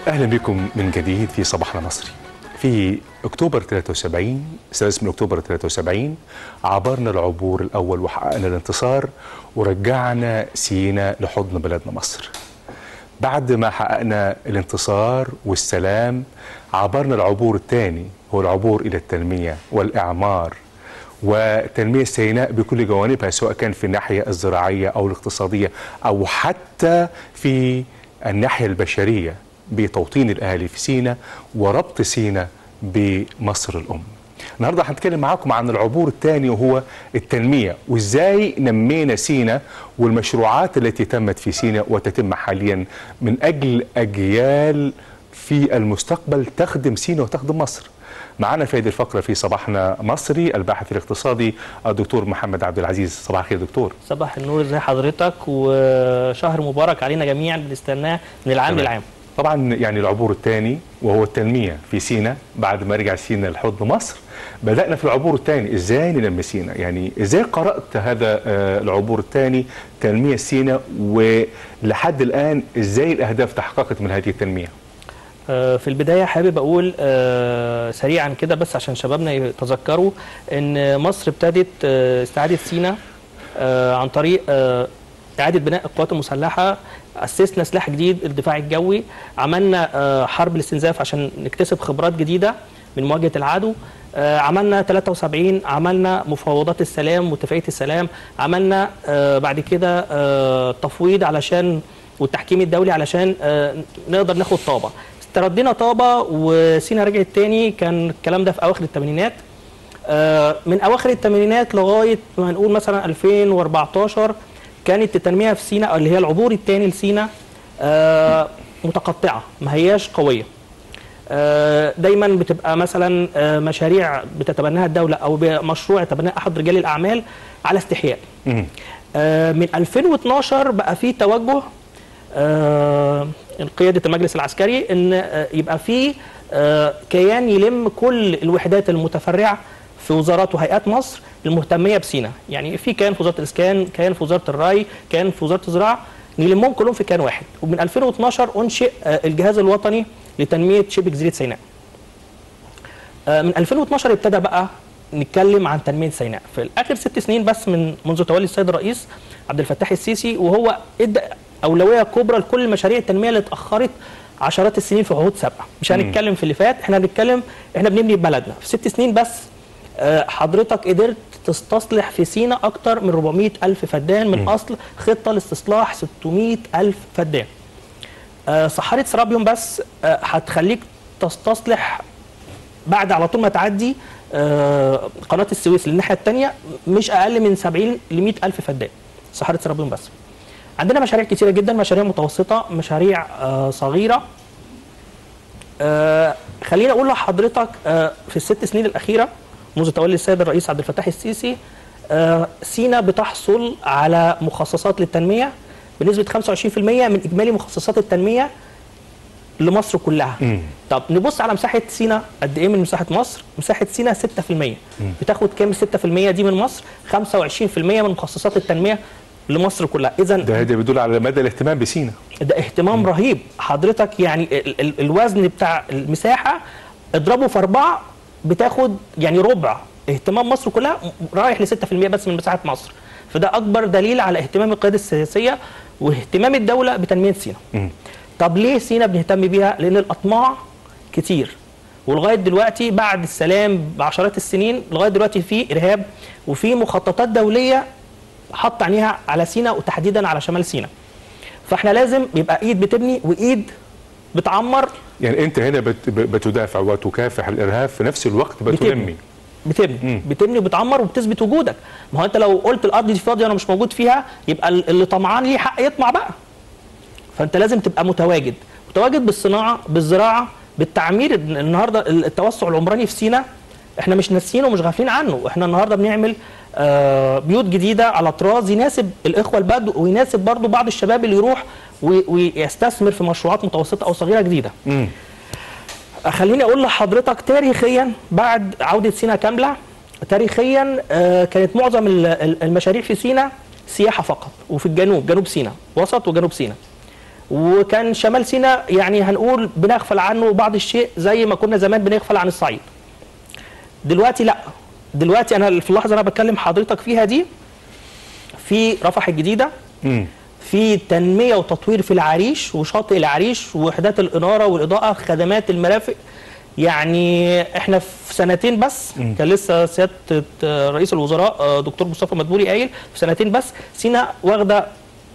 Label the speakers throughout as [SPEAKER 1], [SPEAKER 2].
[SPEAKER 1] اهلا بكم من جديد في صباحنا مصري. في اكتوبر 73 سادس من اكتوبر 73 عبرنا العبور الاول وحققنا الانتصار ورجعنا سينا لحضن بلادنا مصر. بعد ما حققنا الانتصار والسلام عبرنا العبور الثاني هو العبور الى التنميه والاعمار وتنميه سيناء بكل جوانبها سواء كان في الناحيه الزراعيه او الاقتصاديه او حتى في الناحيه البشريه بتوطين الاهالي في سينا وربط سينا بمصر الام. النهارده هنتكلم معاكم عن العبور الثاني وهو التنميه وازاي نمينا سينا والمشروعات التي تمت في سينا وتتم حاليا من اجل اجيال في المستقبل تخدم سينا وتخدم مصر. معنا في هذه الفقره في صباحنا مصري الباحث الاقتصادي الدكتور محمد عبد العزيز صباح الخير دكتور.
[SPEAKER 2] صباح النور ازي حضرتك وشهر مبارك علينا جميعا بنستناه من العام
[SPEAKER 1] تمام.
[SPEAKER 2] للعام
[SPEAKER 1] طبعا يعني العبور الثاني وهو التنميه في سينا بعد ما رجع سينا لحضن مصر بدانا في العبور الثاني ازاي ننمي سينا يعني ازاي قرات هذا آه، العبور الثاني تنميه سينا ولحد الان ازاي الاهداف تحققت من هذه التنميه
[SPEAKER 2] آه، في البدايه حابب اقول آه، سريعا كده بس عشان شبابنا يتذكروا ان مصر ابتدت آه، استعاده سينا آه، عن طريق آه، اعاده بناء القوات المسلحه اسسنا سلاح جديد الدفاع الجوي عملنا آه، حرب الاستنزاف عشان نكتسب خبرات جديده من مواجهه العدو آه، عملنا 73 عملنا مفاوضات السلام واتفاقيه السلام عملنا آه، بعد كده آه، تفويض علشان والتحكيم الدولي علشان آه، نقدر ناخد طابه استردينا طابه وسينا رجعت تاني كان الكلام ده في اواخر الثمانينات آه، من اواخر الثمانينات لغايه ما هنقول مثلا 2014 كانت التنميه في سينا اللي هي العبور الثاني لسينا آه، متقطعه ما هياش قويه آه، دايما بتبقى مثلا آه، مشاريع بتتبناها الدوله او مشروع يتبناه احد رجال الاعمال على استحياء
[SPEAKER 1] مم.
[SPEAKER 2] آه، من 2012 بقى في توجه آه، قيادة المجلس العسكري ان آه، يبقى في آه، كيان يلم كل الوحدات المتفرعة في وزارات وهيئات مصر المهتمية بسينا يعني في كيان في وزارة الإسكان كيان في وزارة الري كيان في وزارة الزراعة نلمهم كلهم في كيان واحد ومن 2012 أنشئ آه، الجهاز الوطني لتنمية شبه جزيرة سيناء آه، من 2012 ابتدى بقى نتكلم عن تنميه سيناء في اخر ست سنين بس من منذ تولي السيد الرئيس عبد الفتاح السيسي وهو ادى اولويه كبرى لكل مشاريع التنميه اللي اتاخرت عشرات السنين في عهود سابقه مش هنتكلم في اللي فات احنا هنتكلم احنا بنبني بلدنا في ست سنين بس آه، حضرتك قدرت تستصلح في سينا اكتر من 400 الف فدان من اصل خطه لاستصلاح 600 الف فدان آه، صحارة سرابيوم بس آه، هتخليك تستصلح بعد على طول ما تعدي آه، قناه السويس للناحيه الثانيه مش اقل من 70 ل 100 الف فدان صحارة سرابيوم بس عندنا مشاريع كتيره جدا مشاريع متوسطه مشاريع آه، صغيره آه، خليني اقول لحضرتك آه، في الست سنين الاخيره منذ تولي السيد الرئيس عبد الفتاح السيسي آه، سينا بتحصل على مخصصات للتنميه بنسبه 25% من اجمالي مخصصات التنميه لمصر كلها
[SPEAKER 1] مم.
[SPEAKER 2] طب نبص على مساحه سينا قد ايه من مساحه مصر مساحه سينا 6% بتاخد كام ال 6% دي من مصر 25% من مخصصات التنميه لمصر كلها اذا
[SPEAKER 1] ده ده بيدل على مدى الاهتمام بسينا
[SPEAKER 2] ده اهتمام رهيب حضرتك يعني ال ال الوزن بتاع المساحه اضربه في اربعه بتاخد يعني ربع اهتمام مصر كلها رايح ل 6% بس من مساحه مصر فده اكبر دليل على اهتمام القياده السياسيه واهتمام الدوله بتنميه سينا
[SPEAKER 1] مم.
[SPEAKER 2] طب ليه سينا بنهتم بيها لان الاطماع كتير ولغايه دلوقتي بعد السلام بعشرات السنين لغايه دلوقتي في ارهاب وفي مخططات دوليه حط عينيها على سينا وتحديدا على شمال سينا فاحنا لازم يبقى ايد بتبني وايد بتعمر
[SPEAKER 1] يعني انت هنا بت بتدافع وتكافح الارهاب في نفس الوقت بتنمي
[SPEAKER 2] بتبني
[SPEAKER 1] مم.
[SPEAKER 2] بتبني وبتعمر وبتثبت وجودك ما هو انت لو قلت الارض دي فاضيه وانا مش موجود فيها يبقى ال- اللي طمعان ليه حق يطمع بقى فانت لازم تبقى متواجد متواجد بالصناعه بالزراعه بالتعمير النهارده التوسع العمراني في سينا احنا مش ناسيينه ومش غافلين عنه احنا النهارده بنعمل آه، بيوت جديده على طراز يناسب الاخوه البدو ويناسب برضو بعض الشباب اللي يروح وي- ويستثمر في مشروعات متوسطه او صغيره جديده
[SPEAKER 1] مم.
[SPEAKER 2] خليني اقول لحضرتك تاريخيا بعد عوده سينا كامله تاريخيا آه، كانت معظم ال- ال- المشاريع في سينا سياحه فقط وفي الجنوب جنوب سينا وسط وجنوب سينا وكان شمال سيناء يعني هنقول بنغفل عنه بعض الشيء زي ما كنا زمان بنغفل عن الصعيد دلوقتي لا دلوقتي انا في اللحظه اللي انا بكلم حضرتك فيها دي في رفح الجديده
[SPEAKER 1] مم.
[SPEAKER 2] في تنميه وتطوير في العريش وشاطئ العريش ووحدات الاناره والاضاءه خدمات المرافق يعني احنا في سنتين بس كان لسه سياده رئيس الوزراء دكتور مصطفى مدبولي قايل في سنتين بس سينا واخده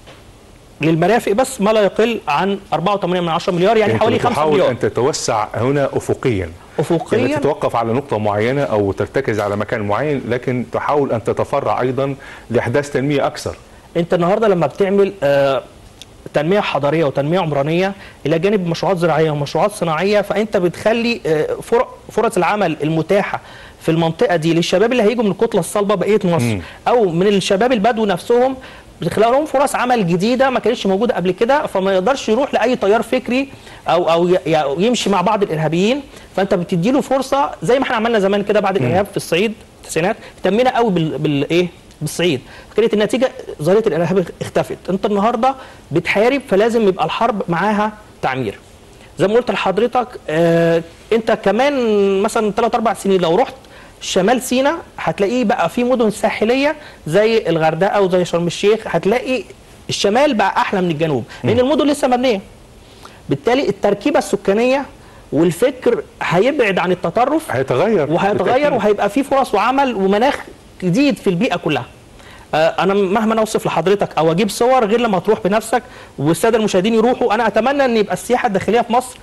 [SPEAKER 2] للمرافق بس ما لا يقل عن 4.8 من 10 مليار يعني
[SPEAKER 1] أنت
[SPEAKER 2] حوالي 5
[SPEAKER 1] بتحاول
[SPEAKER 2] مليار
[SPEAKER 1] ان تتوسع هنا افقيا يعني
[SPEAKER 2] افقيا
[SPEAKER 1] تتوقف على نقطة معينة أو ترتكز على مكان معين لكن تحاول أن تتفرع أيضا لإحداث تنمية أكثر
[SPEAKER 2] انت النهارده لما بتعمل آه، تنميه حضاريه وتنميه عمرانيه الى جانب مشروعات زراعيه ومشروعات صناعيه فانت بتخلي آه، فر- فرص العمل المتاحه في المنطقه دي للشباب اللي هيجوا من الكتله الصلبه بقيه مصر
[SPEAKER 1] مم.
[SPEAKER 2] او من الشباب البدو نفسهم بتخلق لهم فرص عمل جديده ما كانتش موجوده قبل كده فما يقدرش يروح لاي تيار فكري او او ي- ي- يمشي مع بعض الارهابيين فانت بتدي له فرصه زي ما احنا عملنا زمان كده بعد الارهاب في الصعيد التسعينات اهتمينا قوي بال بالايه بالصعيد كانت النتيجه ظاهره الارهاب اختفت انت النهارده بتحارب فلازم يبقى الحرب معاها تعمير زي ما قلت لحضرتك آه انت كمان مثلا 3 4 سنين لو رحت شمال سيناء هتلاقيه بقى في مدن ساحليه زي الغردقه وزي شرم الشيخ هتلاقي الشمال بقى احلى من الجنوب لان المدن لسه مبنيه بالتالي التركيبه السكانيه والفكر هيبعد عن التطرف
[SPEAKER 1] هيتغير
[SPEAKER 2] وهيتغير
[SPEAKER 1] بالتأكيد.
[SPEAKER 2] وهيبقى في فرص وعمل ومناخ جديد في البيئه كلها آه، انا مهما أنا اوصف لحضرتك او اجيب صور غير لما تروح بنفسك والساده المشاهدين يروحوا انا اتمنى ان يبقى السياحه الداخليه في مصر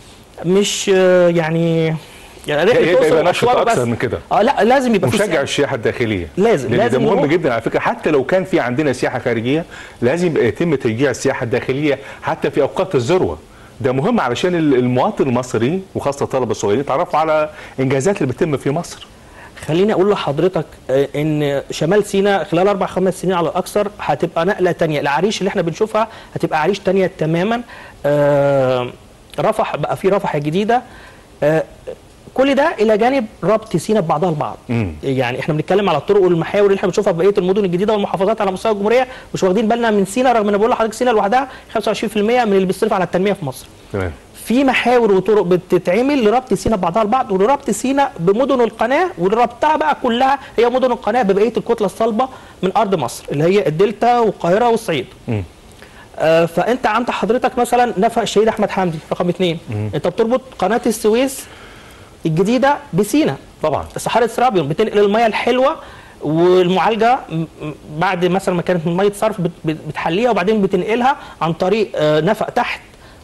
[SPEAKER 2] مش آه، يعني يعني رحلة
[SPEAKER 1] يبقى-
[SPEAKER 2] الأقصر
[SPEAKER 1] يبقى نشط
[SPEAKER 2] وأسوان
[SPEAKER 1] أكثر
[SPEAKER 2] بس.
[SPEAKER 1] من كده.
[SPEAKER 2] اه لا لازم يبقى في
[SPEAKER 1] مشجع
[SPEAKER 2] سياحة.
[SPEAKER 1] السياحة الداخلية
[SPEAKER 2] لازم-
[SPEAKER 1] لأن
[SPEAKER 2] لازم
[SPEAKER 1] ده مهم
[SPEAKER 2] يروح.
[SPEAKER 1] جدا على فكرة حتى لو كان في عندنا سياحة خارجية لازم يبقى يتم تشجيع السياحة الداخلية حتى في أوقات الذروة ده مهم علشان ال- المواطن المصري وخاصة الطلبة الصغيرين يتعرفوا على إنجازات اللي بتتم في مصر
[SPEAKER 2] خليني اقول لحضرتك آه، ان شمال سيناء خلال اربع خمس سنين على الاكثر هتبقى نقله تانية العريش اللي احنا بنشوفها هتبقى عريش تانية تماما آه، رفح بقى في رفح جديده آه، كل ده الى جانب ربط سيناء ببعضها البعض
[SPEAKER 1] مم.
[SPEAKER 2] يعني احنا بنتكلم على الطرق والمحاور اللي احنا بنشوفها في بقيه المدن الجديده والمحافظات على مستوى الجمهوريه مش واخدين بالنا من سيناء رغم ان بقول لحضرتك سيناء لوحدها 25% من اللي بيصرف على التنميه في مصر
[SPEAKER 1] تمام
[SPEAKER 2] في محاور وطرق بتتعمل لربط سيناء ببعضها البعض ولربط سيناء بمدن القناه ولربطها بقى كلها هي مدن القناه ببقيه الكتله الصلبه من ارض مصر اللي هي الدلتا والقاهره والصعيد.
[SPEAKER 1] مم.
[SPEAKER 2] آه فانت عند حضرتك مثلا نفق الشهيد احمد حمدي رقم اثنين انت بتربط قناه السويس الجديده بسيناء
[SPEAKER 1] طبعا
[SPEAKER 2] صحارة سرابيوم بتنقل المياه الحلوه والمعالجه م- م- بعد مثلا ما كانت من ميه صرف بت- بت- بتحليها وبعدين بتنقلها عن طريق آه، نفق تحت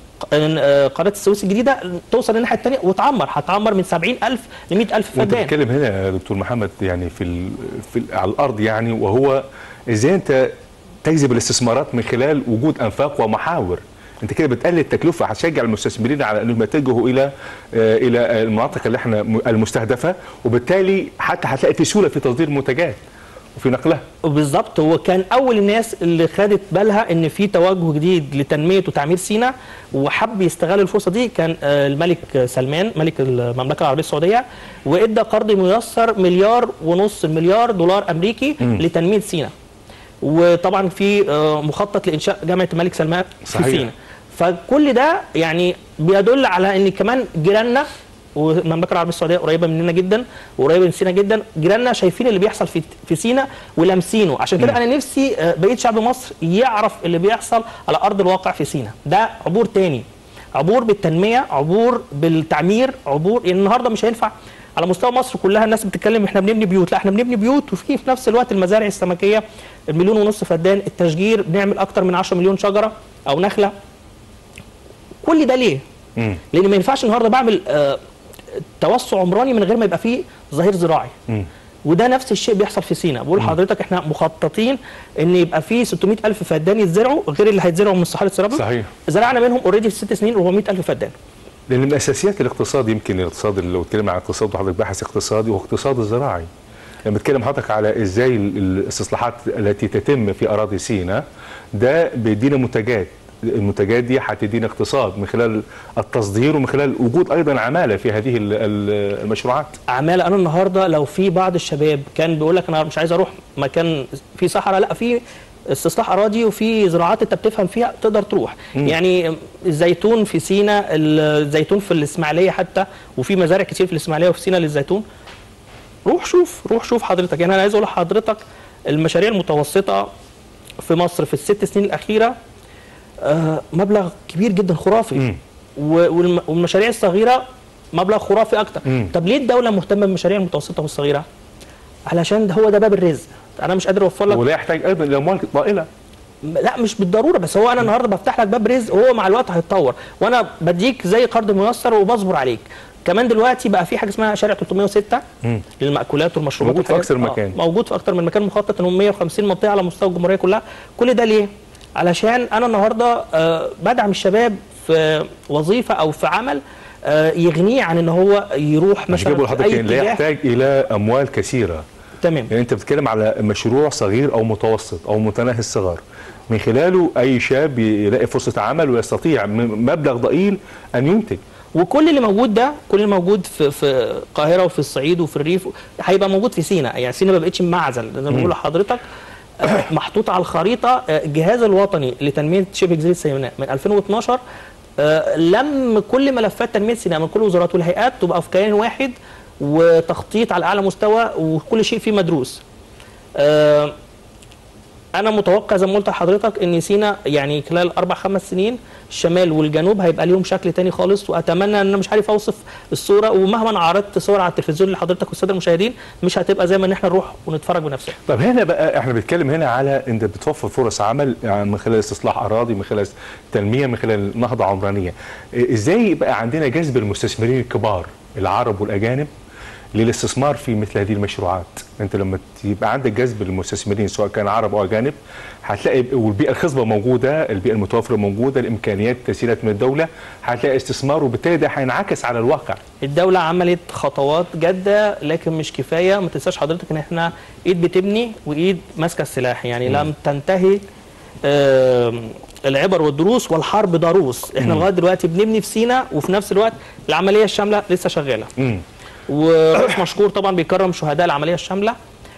[SPEAKER 2] آه، قناه السويس الجديده توصل للناحيه الثانيه وتعمر هتعمر من 70000 ل 100000
[SPEAKER 1] وانت
[SPEAKER 2] فدان
[SPEAKER 1] بتتكلم هنا يا دكتور محمد يعني في, ال... في ال... على الارض يعني وهو ازاي انت تجذب الاستثمارات من خلال وجود انفاق ومحاور انت كده بتقلل التكلفه هتشجع المستثمرين على انهم يتجهوا الى آه، الى المناطق اللي احنا م- المستهدفه وبالتالي حتى هتلاقي في سهوله في تصدير المنتجات وفي نقلها
[SPEAKER 2] بالظبط هو كان اول الناس اللي خدت بالها ان في توجه جديد لتنميه وتعمير سيناء وحب يستغل الفرصه دي كان آه، الملك سلمان ملك المملكه العربيه السعوديه وادى قرض ميسر مليار ونص مليار دولار امريكي لتنميه سيناء وطبعا في آه، مخطط لانشاء جامعه الملك سلمان في
[SPEAKER 1] صحيح.
[SPEAKER 2] سيناء فكل ده يعني بيدل على ان كمان جيراننا والمملكه العربيه السعوديه قريبه مننا جدا وقريبه من سينا جدا جيراننا شايفين اللي بيحصل في في سينا ولامسينه عشان كده انا نفسي آه، بقيه شعب مصر يعرف اللي بيحصل على ارض الواقع في سينا ده عبور تاني عبور بالتنميه عبور بالتعمير عبور يعني النهارده مش هينفع على مستوى مصر كلها الناس بتتكلم احنا بنبني بيوت لا احنا بنبني بيوت وفي في نفس الوقت المزارع السمكيه المليون ونص فدان التشجير بنعمل اكتر من 10 مليون شجره او نخله كل ده ليه؟
[SPEAKER 1] مم.
[SPEAKER 2] لان ما ينفعش النهارده بعمل آه، توسع عمراني من غير ما يبقى فيه ظهير زراعي
[SPEAKER 1] مم.
[SPEAKER 2] وده نفس الشيء بيحصل في سينا بقول لحضرتك احنا مخططين ان يبقى فيه 600 الف فدان يتزرعوا غير اللي هيتزرعوا من صحاري سرابيوم
[SPEAKER 1] صحيح
[SPEAKER 2] زرعنا منهم اوريدي في ست سنين 400 الف فدان
[SPEAKER 1] لان من اساسيات الاقتصاد يمكن الاقتصاد اللي لو اتكلم عن اقتصاد وحضرتك باحث اقتصادي هو اقتصاد الزراعي لما بتكلم حضرتك على ازاي ال- الاستصلاحات التي تتم في اراضي سيناء ده بيدينا منتجات المنتجات دي هتدينا اقتصاد من خلال التصدير ومن خلال وجود ايضا عماله في هذه ال- ال- المشروعات
[SPEAKER 2] اعمال انا النهارده لو في بعض الشباب كان بيقول لك انا مش عايز اروح مكان فيه صحراء لا في استصلاح اراضي وفي زراعات انت بتفهم فيها تقدر تروح يعني الزيتون في سينا الزيتون في الاسماعيليه حتى وفي مزارع كتير في الاسماعيليه وفي سينا للزيتون روح شوف روح شوف حضرتك يعني انا عايز اقول لحضرتك المشاريع المتوسطه في مصر في الست سنين الاخيره آه، مبلغ كبير جدا خرافي
[SPEAKER 1] مم.
[SPEAKER 2] و- والم- والمشاريع الصغيره مبلغ خرافي اكتر
[SPEAKER 1] مم.
[SPEAKER 2] طب ليه الدوله مهتمه بالمشاريع المتوسطه والصغيره علشان ده هو ده باب الرزق انا مش قادر اوفر لك
[SPEAKER 1] ولا يحتاج ايضا الى اموال طائله
[SPEAKER 2] لا مش بالضروره بس هو انا النهارده بفتح لك باب رزق وهو مع الوقت هيتطور وانا بديك زي قرض ميسر وبصبر عليك كمان دلوقتي بقى في حاجه اسمها شارع 306
[SPEAKER 1] مم.
[SPEAKER 2] للمأكولات والمشروبات
[SPEAKER 1] موجود في
[SPEAKER 2] والحاجات-
[SPEAKER 1] أكثر من
[SPEAKER 2] آه،
[SPEAKER 1] مكان.
[SPEAKER 2] موجود في اكتر من مكان مخطط انهم 150 منطقه على مستوى الجمهوريه كلها كل ده ليه علشان انا النهارده آه، بدعم الشباب في وظيفه او في عمل آه، يغنيه عن ان هو يروح
[SPEAKER 1] مش جايبه
[SPEAKER 2] مثلا في
[SPEAKER 1] لحضرتك
[SPEAKER 2] اي
[SPEAKER 1] يعني لا
[SPEAKER 2] اتجاه
[SPEAKER 1] يحتاج الى اموال كثيره
[SPEAKER 2] تمام
[SPEAKER 1] يعني انت بتتكلم على مشروع صغير او متوسط او متناهي الصغر من خلاله اي شاب يلاقي فرصه عمل ويستطيع من مبلغ ضئيل ان ينتج
[SPEAKER 2] وكل اللي موجود ده كل اللي موجود في في القاهره وفي الصعيد وفي الريف هيبقى موجود في سينا يعني سينا ما بقتش معزل زي ما بقول لحضرتك آه، محطوط على الخريطه آه، الجهاز الوطني لتنميه شبه جزيره سيناء من 2012 آه، لم كل ملفات تنميه سيناء من كل الوزارات والهيئات تبقى في كيان واحد وتخطيط على اعلى مستوى وكل شيء فيه مدروس آه، انا متوقع زي ما قلت لحضرتك ان سينا يعني خلال اربع خمس سنين الشمال والجنوب هيبقى ليهم شكل تاني خالص واتمنى ان انا مش عارف اوصف الصوره ومهما عرضت صور على التلفزيون لحضرتك والساده المشاهدين مش هتبقى زي ما ان احنا نروح ونتفرج بنفسنا
[SPEAKER 1] طب هنا بقى احنا بنتكلم هنا على انت بتوفر فرص عمل يعني من خلال استصلاح اراضي من خلال تنميه من خلال نهضه عمرانيه إيه، ازاي يبقى عندنا جذب المستثمرين الكبار العرب والاجانب للاستثمار في مثل هذه المشروعات انت لما يبقى عندك جذب للمستثمرين سواء كان عرب او اجانب هتلاقي والبيئه الخصبه موجوده البيئه المتوفره موجوده الامكانيات تسهيلات من الدوله هتلاقي استثمار وبالتالي ده هينعكس على الواقع
[SPEAKER 2] الدولة عملت خطوات جادة لكن مش كفاية ما تنساش حضرتك ان احنا ايد بتبني وايد ماسكة السلاح يعني لم تنتهي آم، العبر والدروس والحرب ضروس احنا لغاية دلوقتي بنبني في سينا وفي نفس الوقت العملية الشاملة لسه شغالة
[SPEAKER 1] امم
[SPEAKER 2] ورئيس مشكور طبعا بيكرم شهداء العملية الشاملة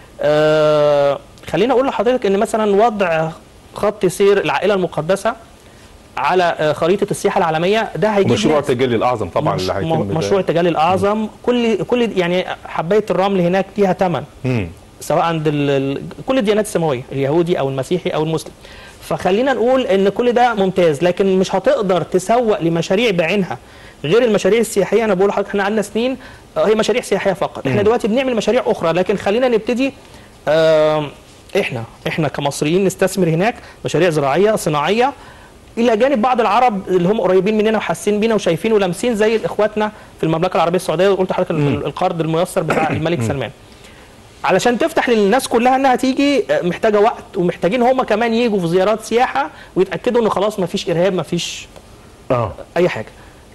[SPEAKER 2] آه خليني اقول لحضرتك ان مثلا وضع خط سير العائلة المقدسة على آه، خريطة السياحة العالمية ده هيجيب
[SPEAKER 1] مشروع
[SPEAKER 2] ناس.
[SPEAKER 1] التجلي الاعظم طبعا
[SPEAKER 2] مش
[SPEAKER 1] اللي هيتم
[SPEAKER 2] م- مشروع التجلي الاعظم كل كل يعني حبايه الرمل هناك ليها ثمن
[SPEAKER 1] امم
[SPEAKER 2] سواء عند ال... ال- كل الديانات السماويه اليهودي او المسيحي او المسلم فخلينا نقول ان كل ده ممتاز لكن مش هتقدر تسوق لمشاريع بعينها غير المشاريع السياحيه انا بقول لحضرتك احنا عندنا سنين آه، هي مشاريع سياحيه فقط احنا
[SPEAKER 1] مم.
[SPEAKER 2] دلوقتي بنعمل مشاريع اخرى لكن خلينا نبتدي آم، احنا احنا كمصريين نستثمر هناك مشاريع زراعيه صناعيه الى جانب بعض العرب اللي هم قريبين مننا وحاسين بينا وشايفين ولامسين زي اخواتنا في المملكه العربيه السعوديه وقلت لحضرتك ال- القرض الميسر بتاع الملك سلمان علشان تفتح للناس كلها انها تيجي آه، محتاجه وقت ومحتاجين هم كمان يجوا في زيارات سياحه ويتاكدوا ان خلاص ما فيش ارهاب ما فيش
[SPEAKER 1] اه
[SPEAKER 2] اي حاجه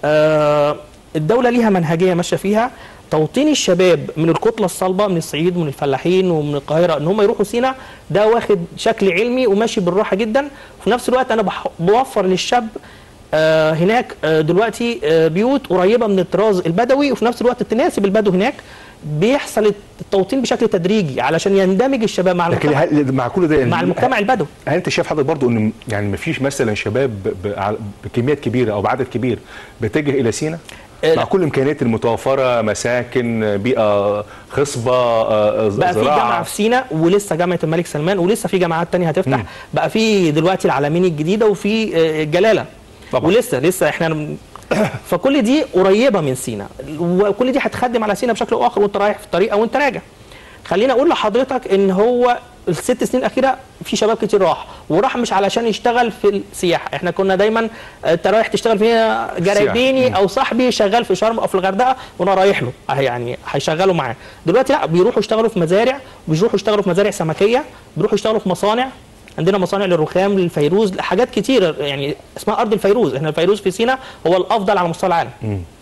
[SPEAKER 2] آه الدوله ليها منهجيه ماشيه فيها توطين الشباب من الكتله الصلبه من الصعيد ومن الفلاحين ومن القاهره ان هم يروحوا سينا ده واخد شكل علمي وماشي بالراحه جدا وفي نفس الوقت انا بح- بوفر للشاب آه هناك آه دلوقتي آه بيوت قريبه من الطراز البدوي وفي نفس الوقت تناسب البدو هناك بيحصل التوطين بشكل تدريجي علشان يندمج الشباب مع
[SPEAKER 1] لكن
[SPEAKER 2] المجتمع
[SPEAKER 1] هل- مع كل ده
[SPEAKER 2] مع المجتمع البدوي
[SPEAKER 1] هل انت شايف حضرتك برضو ان يعني ما فيش مثلا شباب ب- ب- على- بكميات كبيره او بعدد كبير بيتجه الى سينا
[SPEAKER 2] آه،
[SPEAKER 1] مع
[SPEAKER 2] لا.
[SPEAKER 1] كل الامكانيات المتوفره مساكن بيئه خصبه آه،
[SPEAKER 2] بقى في
[SPEAKER 1] زراعه
[SPEAKER 2] جامعه في سينا ولسه جامعه الملك سلمان ولسه في جامعات تانية هتفتح
[SPEAKER 1] مم.
[SPEAKER 2] بقى في دلوقتي العلمين الجديده وفي آه، الجلاله
[SPEAKER 1] طبعا.
[SPEAKER 2] ولسه لسه احنا فكل دي قريبه من سينا وكل دي هتخدم على سينا بشكل او اخر وانت رايح في الطريق او انت راجع خليني اقول لحضرتك ان هو الست سنين الاخيره في شباب كتير راح وراح مش علشان يشتغل في السياحه احنا كنا دايما آه، انت رايح تشتغل في جرايبيني
[SPEAKER 1] مم. او
[SPEAKER 2] او صاحبي شغال في شرم او في الغردقه وانا رايح له اه يعني هيشغلوا معاه دلوقتي لا بيروحوا يشتغلوا في مزارع بيروحوا يشتغلوا في مزارع سمكيه بيروحوا يشتغلوا في مصانع عندنا مصانع للرخام للفيروز حاجات كتير يعني اسمها ارض الفيروز احنا الفيروز في سينا هو الافضل على مستوى العالم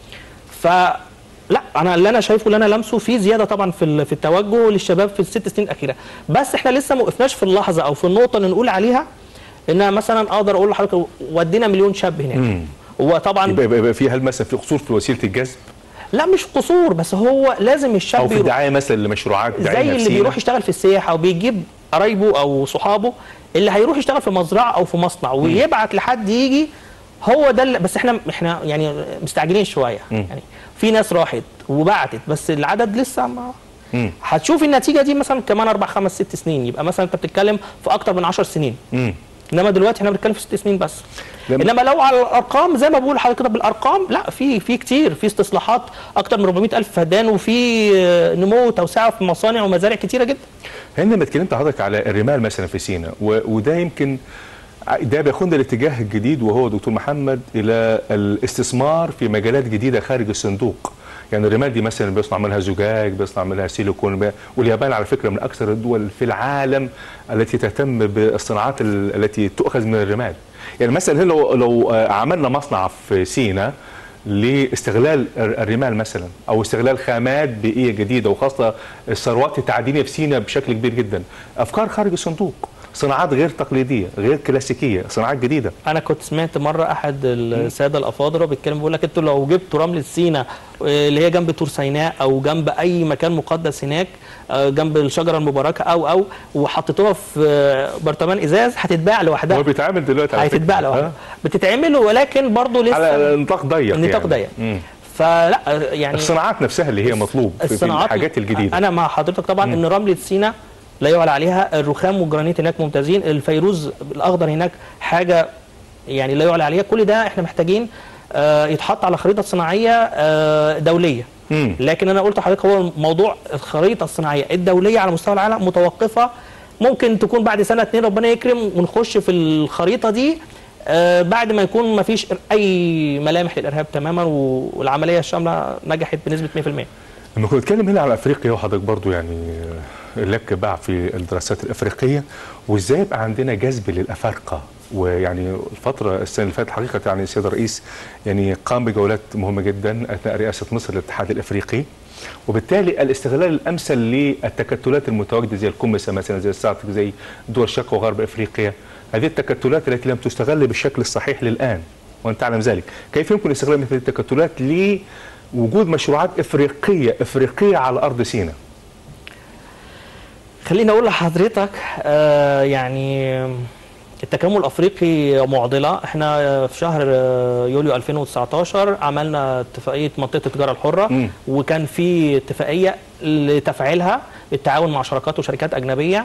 [SPEAKER 2] ف لا انا اللي انا شايفه اللي انا لمسه في زياده طبعا في ال- في التوجه للشباب في الست سنين الاخيره بس احنا لسه ما وقفناش في اللحظه او في النقطه اللي نقول عليها ان مثلا اقدر اقول لحضرتك ودينا مليون شاب هناك
[SPEAKER 1] مم.
[SPEAKER 2] هو طبعا
[SPEAKER 1] يبقى, يبقى, يبقى في هل مثلا في قصور في وسيله الجذب
[SPEAKER 2] لا مش قصور بس هو لازم الشاب
[SPEAKER 1] او في
[SPEAKER 2] يروح
[SPEAKER 1] دعايه مثلا لمشروعات دعايه
[SPEAKER 2] زي اللي
[SPEAKER 1] نفسية؟
[SPEAKER 2] بيروح يشتغل في السياحه وبيجيب قرايبه او صحابه اللي هيروح يشتغل في مزرعه او في مصنع ويبعت لحد يجي هو ده اللي بس احنا احنا يعني مستعجلين شويه يعني في ناس راحت وبعتت بس العدد لسه ما
[SPEAKER 1] مم.
[SPEAKER 2] هتشوف النتيجه دي مثلا كمان اربع خمس ست سنين يبقى مثلا انت بتتكلم في اكتر من 10 سنين
[SPEAKER 1] مم.
[SPEAKER 2] انما دلوقتي احنا بنتكلم في ست سنين بس
[SPEAKER 1] لما-
[SPEAKER 2] انما لو على الارقام زي ما بقول لحضرتك كده بالارقام لا في في كتير في استصلاحات اكتر من 400 الف فدان وفي آه، نمو وتوسعه في مصانع ومزارع كتيره جدا
[SPEAKER 1] هنا لما اتكلمت حضرتك على الرمال مثلا في سينا و- وده يمكن ع- ده بياخدنا الاتجاه الجديد وهو دكتور محمد الى الاستثمار في مجالات جديده خارج الصندوق يعني الرمال دي مثلا بيصنع منها زجاج بيصنع منها سيليكون بي- واليابان على فكره من اكثر الدول في العالم التي تهتم بالصناعات ال- التي تؤخذ من الرمال يعني مثلا هنا لو لو آه، عملنا مصنع في سينا لاستغلال الر- الرمال مثلا او استغلال خامات بيئيه جديده وخاصه الثروات التعدينيه في سينا بشكل كبير جدا افكار خارج الصندوق صناعات غير تقليديه غير كلاسيكيه صناعات جديده
[SPEAKER 2] انا كنت سمعت مره احد الساده الافاضل وهو بيتكلم بيقول لك انتوا لو جبتوا رمله سينا آه، اللي هي جنب طور سيناء او جنب اي مكان مقدس هناك آه، جنب الشجره المباركه او او وحطيتوها في آه، برطمان ازاز هتتباع لوحدها
[SPEAKER 1] هو بيتعامل دلوقتي على
[SPEAKER 2] هتتباع
[SPEAKER 1] فكرة.
[SPEAKER 2] لوحدها
[SPEAKER 1] آه.
[SPEAKER 2] بتتعمل ولكن برضه لسه
[SPEAKER 1] على نطاق ضيق
[SPEAKER 2] النطاق
[SPEAKER 1] يعني.
[SPEAKER 2] ضيق
[SPEAKER 1] مم.
[SPEAKER 2] فلا آه، يعني
[SPEAKER 1] الصناعات نفسها اللي هي مطلوب في- في
[SPEAKER 2] الصناعات
[SPEAKER 1] الحاجات الجديده
[SPEAKER 2] انا مع حضرتك طبعا ان رمله سينا لا يعلى عليها الرخام والجرانيت هناك ممتازين الفيروز الاخضر هناك حاجه يعني لا يعلى عليها كل ده احنا محتاجين آه، يتحط على خريطه صناعيه آه، دوليه
[SPEAKER 1] مم.
[SPEAKER 2] لكن انا قلت لحضرتك هو موضوع الخريطه الصناعيه الدوليه على مستوى العالم متوقفه ممكن تكون بعد سنه اتنين ربنا يكرم ونخش في الخريطه دي آه، بعد ما يكون ما فيش اي ملامح للارهاب تماما والعمليه الشامله نجحت بنسبه 100%
[SPEAKER 1] لما كنت بتكلم هنا على افريقيا وحضرتك برضو يعني لك باع في الدراسات الافريقيه وازاي يبقى عندنا جذب للافارقه ويعني الفتره السنه اللي فاتت حقيقه يعني السيد الرئيس يعني قام بجولات مهمه جدا اثناء رئاسه مصر للاتحاد الافريقي وبالتالي الاستغلال الامثل للتكتلات المتواجده زي الكمسه مثلا زي الساعتك زي دول الشرق وغرب افريقيا هذه التكتلات التي لم تستغل بالشكل الصحيح للان وانت تعلم ذلك كيف يمكن استغلال مثل التكتلات لوجود مشروعات افريقيه افريقيه على ارض سيناء
[SPEAKER 2] خليني اقول لحضرتك آه يعني التكامل الافريقي معضله احنا في شهر آه، يوليو 2019 عملنا اتفاقيه منطقه التجاره الحره
[SPEAKER 1] مم.
[SPEAKER 2] وكان في اتفاقيه لتفعيلها بالتعاون مع شراكات وشركات اجنبيه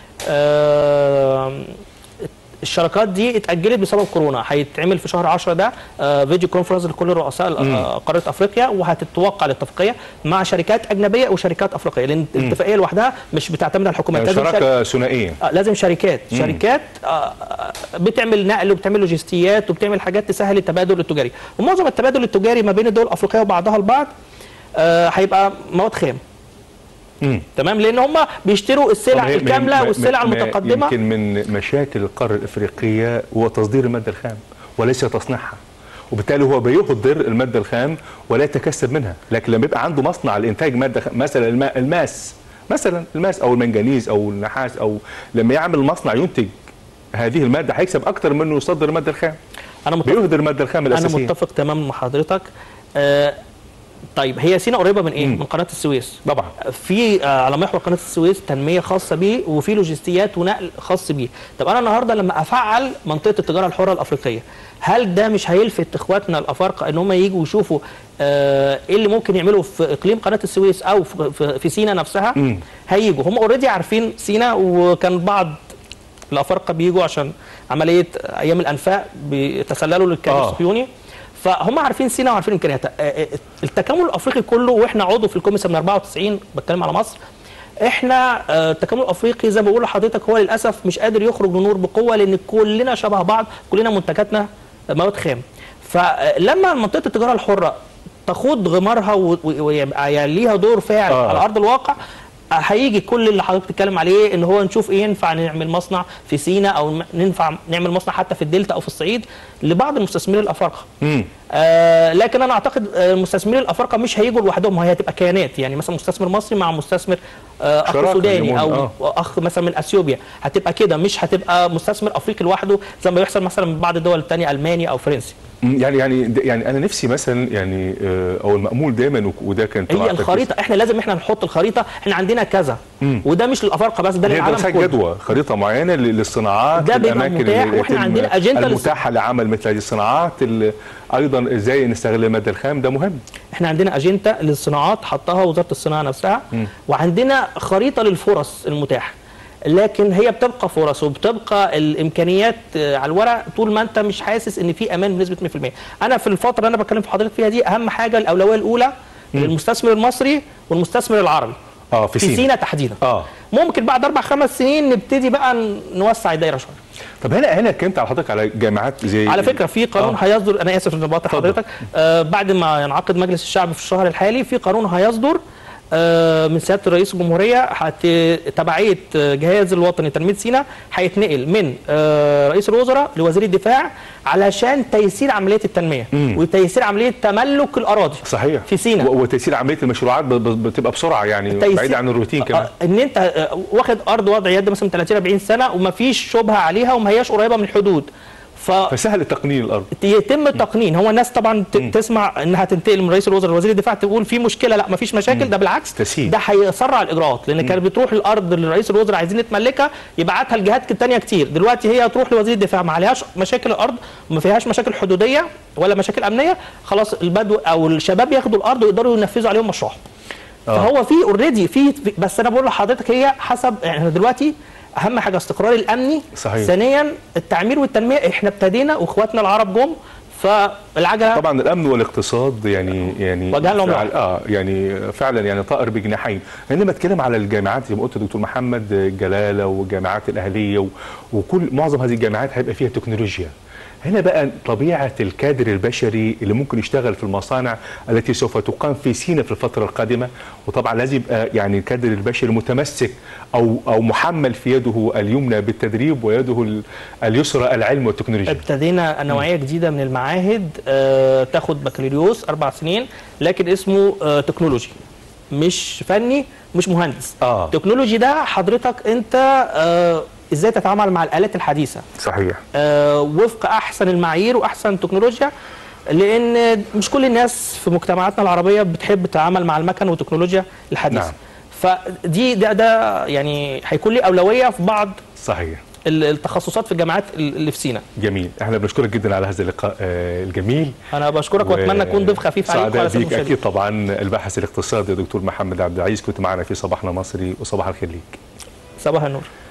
[SPEAKER 2] آه، الشراكات دي اتاجلت بسبب كورونا هيتعمل في شهر 10 ده آه، فيديو كونفرنس لكل رؤساء آه، قاره افريقيا وهتتوقع الاتفاقيه مع شركات اجنبيه وشركات افريقيه لان الاتفاقيه لوحدها مش بتعتمد على الحكومات
[SPEAKER 1] يعني
[SPEAKER 2] لازم شركة-
[SPEAKER 1] شراكه ثنائيه
[SPEAKER 2] آه، لازم شركات شركات آه، آه، بتعمل نقل وبتعمل لوجستيات وبتعمل حاجات تسهل التبادل التجاري ومعظم التبادل التجاري ما بين الدول الافريقيه وبعضها البعض آه، هيبقى مواد خام
[SPEAKER 1] مم.
[SPEAKER 2] تمام لان هم بيشتروا السلع
[SPEAKER 1] طب هي-
[SPEAKER 2] الكامله
[SPEAKER 1] من-
[SPEAKER 2] والسلع
[SPEAKER 1] من-
[SPEAKER 2] المتقدمه
[SPEAKER 1] يمكن من مشاكل القاره الافريقيه هو تصدير الماده الخام وليس تصنيعها وبالتالي هو بيهدر الماده الخام ولا يتكسب منها لكن لما يبقى عنده مصنع لانتاج ماده خام مثلا الماء الماس مثلا الماس او المنجنيز او النحاس او لما يعمل مصنع ينتج هذه الماده هيكسب اكتر من انه يصدر الماده الخام
[SPEAKER 2] انا متفق
[SPEAKER 1] بيهدر الماده الخام
[SPEAKER 2] انا
[SPEAKER 1] الاساسيه
[SPEAKER 2] متفق تماما مع حضرتك آه، طيب هي سينا قريبه من ايه؟
[SPEAKER 1] مم.
[SPEAKER 2] من قناه السويس
[SPEAKER 1] طبعا
[SPEAKER 2] في آه، على محور قناه السويس تنميه خاصه بيه وفي لوجستيات ونقل خاص بيه طب انا النهارده لما افعل منطقه التجاره الحره الافريقيه هل ده مش هيلفت اخواتنا الافارقه ان هم يجوا يشوفوا آه، ايه اللي ممكن يعملوا في اقليم قناه السويس او في, في, في سينا نفسها
[SPEAKER 1] مم.
[SPEAKER 2] هيجوا هم اوريدي عارفين سينا وكان بعض الافارقه بيجوا عشان عمليه ايام الانفاق بيتسللوا للكيان
[SPEAKER 1] آه.
[SPEAKER 2] الصهيوني فهم عارفين سينا وعارفين امكانياتها آه، آه، التكامل الافريقي كله واحنا عضو في الكوميسا من 94 بتكلم على مصر احنا آه، التكامل الافريقي زي ما بقول لحضرتك هو للاسف مش قادر يخرج لنور بقوه لان كلنا شبه بعض كلنا منتجاتنا مواد خام فلما منطقه التجاره الحره تخوض غمارها و- و- ويبقى ليها دور فاعل
[SPEAKER 1] آه.
[SPEAKER 2] على ارض الواقع هيجي كل اللي حضرتك بتتكلم عليه ان هو نشوف ايه ينفع نعمل مصنع في سينا او م- ننفع نعمل مصنع حتى في الدلتا او في الصعيد لبعض المستثمرين الافارقه.
[SPEAKER 1] مم.
[SPEAKER 2] آه لكن انا اعتقد آه، المستثمرين الافارقه مش هيجوا لوحدهم هي هتبقى كيانات يعني مثلا مستثمر مصري مع مستثمر آه اخ
[SPEAKER 1] شراكة
[SPEAKER 2] سوداني
[SPEAKER 1] يجيبون،
[SPEAKER 2] او
[SPEAKER 1] آه.
[SPEAKER 2] اخ مثلا من اثيوبيا هتبقى كده مش هتبقى مستثمر افريقي لوحده زي ما بيحصل مثلا من بعض الدول الثانيه الماني او فرنسي
[SPEAKER 1] مم، يعني يعني يعني انا نفسي مثلا يعني آه، او المامول دايما وك- وده كان طبعاً
[SPEAKER 2] هي
[SPEAKER 1] تركيز-
[SPEAKER 2] الخريطه احنا لازم احنا نحط الخريطه احنا عندنا كذا
[SPEAKER 1] مم.
[SPEAKER 2] وده مش للافارقه بس ده
[SPEAKER 1] هي
[SPEAKER 2] للعالم
[SPEAKER 1] دراسات
[SPEAKER 2] كله
[SPEAKER 1] جدوى خريطه معينه لل- للصناعات
[SPEAKER 2] ده بيبقى
[SPEAKER 1] الاماكن
[SPEAKER 2] متاح
[SPEAKER 1] اللي
[SPEAKER 2] وإحنا
[SPEAKER 1] يتم
[SPEAKER 2] عندنا أجندة للص-
[SPEAKER 1] المتاحه لعمل مثل هذه الصناعات اللي ايضا ازاي نستغل الماده الخام ده مهم
[SPEAKER 2] احنا عندنا اجنده للصناعات حطها وزاره الصناعه نفسها
[SPEAKER 1] مم.
[SPEAKER 2] وعندنا خريطه للفرص المتاحه لكن هي بتبقى فرص وبتبقى الامكانيات آه، على الورق طول ما انت مش حاسس ان في امان بنسبه 100% انا في الفتره اللي انا بتكلم في حضرتك فيها دي اهم حاجه الاولويه الاولى للمستثمر المصري والمستثمر العربي
[SPEAKER 1] اه في
[SPEAKER 2] في
[SPEAKER 1] سينا,
[SPEAKER 2] سينا تحديدا
[SPEAKER 1] اه
[SPEAKER 2] ممكن بعد اربع خمس سنين نبتدي بقى ن- نوسع الدايره شويه
[SPEAKER 1] طب هنا هنا اتكلمت على حضرتك على جامعات زي
[SPEAKER 2] على فكره في قانون
[SPEAKER 1] آه.
[SPEAKER 2] هيصدر انا اسف ان بقاطع
[SPEAKER 1] اتفضل.
[SPEAKER 2] حضرتك آه بعد ما ينعقد مجلس الشعب في الشهر الحالي في قانون هيصدر آه من سياده رئيس الجمهوريه هت- تبعيه آه، جهاز الوطني لتنميه سيناء هيتنقل من آه رئيس الوزراء لوزير الدفاع علشان تيسير عمليه التنميه
[SPEAKER 1] مم.
[SPEAKER 2] وتيسير عمليه تملك الاراضي
[SPEAKER 1] صحيح
[SPEAKER 2] في سينا.
[SPEAKER 1] و- وتيسير عمليه المشروعات ب- ب- بتبقى بسرعه يعني
[SPEAKER 2] تيسير-
[SPEAKER 1] بعيد عن الروتين كمان
[SPEAKER 2] آه، ان انت آه، واخد ارض وضع يد مثلا 30 40 سنه ومفيش شبهه عليها وما هياش قريبه من الحدود ف
[SPEAKER 1] فسهل تقنين الارض
[SPEAKER 2] يتم التقنين هو الناس طبعا ت- تسمع انها تنتقل من رئيس الوزراء لوزير الدفاع تقول في مشكله لا مفيش مشاكل ده بالعكس
[SPEAKER 1] تسهيل.
[SPEAKER 2] ده هيسرع الاجراءات لان كانت بتروح الارض لرئيس الوزراء عايزين نتملكها يبعتها لجهات تانية كتير دلوقتي هي تروح لوزير الدفاع ما عليهاش مشاكل الارض وما فيهاش مشاكل حدوديه ولا مشاكل امنيه خلاص البدو او الشباب ياخدوا الارض ويقدروا ينفذوا عليهم مشروعهم
[SPEAKER 1] آه.
[SPEAKER 2] فهو في اوريدي في في- بس انا بقول لحضرتك هي حسب يعني احنا دلوقتي اهم حاجه استقرار الامني
[SPEAKER 1] صحيح.
[SPEAKER 2] ثانيا التعمير والتنميه احنا ابتدينا واخواتنا العرب جم فالعجله
[SPEAKER 1] طبعا الامن والاقتصاد يعني يعني
[SPEAKER 2] وجهان لهم
[SPEAKER 1] فعل
[SPEAKER 2] لوحة.
[SPEAKER 1] اه يعني فعلا يعني طائر بجناحين عندما اتكلم على الجامعات زي ما قلت دكتور محمد جلاله والجامعات الاهليه و- وكل معظم هذه الجامعات هيبقى فيها تكنولوجيا هنا بقى طبيعه الكادر البشري اللي ممكن يشتغل في المصانع التي سوف تقام في سينا في الفتره القادمه وطبعا لازم يبقى يعني الكادر البشري متمسك او او محمل في يده اليمنى بالتدريب ويده ال- اليسرى العلم والتكنولوجيا
[SPEAKER 2] ابتدينا نوعيه جديده من المعاهد آه تاخد بكالوريوس اربع سنين لكن اسمه آه تكنولوجي مش فني مش مهندس
[SPEAKER 1] آه.
[SPEAKER 2] تكنولوجي ده حضرتك انت آه ازاي تتعامل مع الالات الحديثه
[SPEAKER 1] صحيح
[SPEAKER 2] آه، وفق احسن المعايير واحسن تكنولوجيا لان مش كل الناس في مجتمعاتنا العربيه بتحب تتعامل مع المكن والتكنولوجيا الحديثه
[SPEAKER 1] نعم.
[SPEAKER 2] فدي ده ده يعني هيكون لي اولويه في بعض
[SPEAKER 1] صحيح
[SPEAKER 2] ال- التخصصات في الجامعات اللي في سينا
[SPEAKER 1] جميل احنا بنشكرك جدا على هذا اللقاء آه، الجميل
[SPEAKER 2] انا بشكرك واتمنى اكون ضيف خفيف عليكم
[SPEAKER 1] سعداء
[SPEAKER 2] وعلى السادة
[SPEAKER 1] بيك
[SPEAKER 2] المشاهدين.
[SPEAKER 1] اكيد طبعا الباحث الاقتصادي دكتور محمد عبد العزيز كنت معنا في صباحنا مصري وصباح الخير ليك
[SPEAKER 2] صباح النور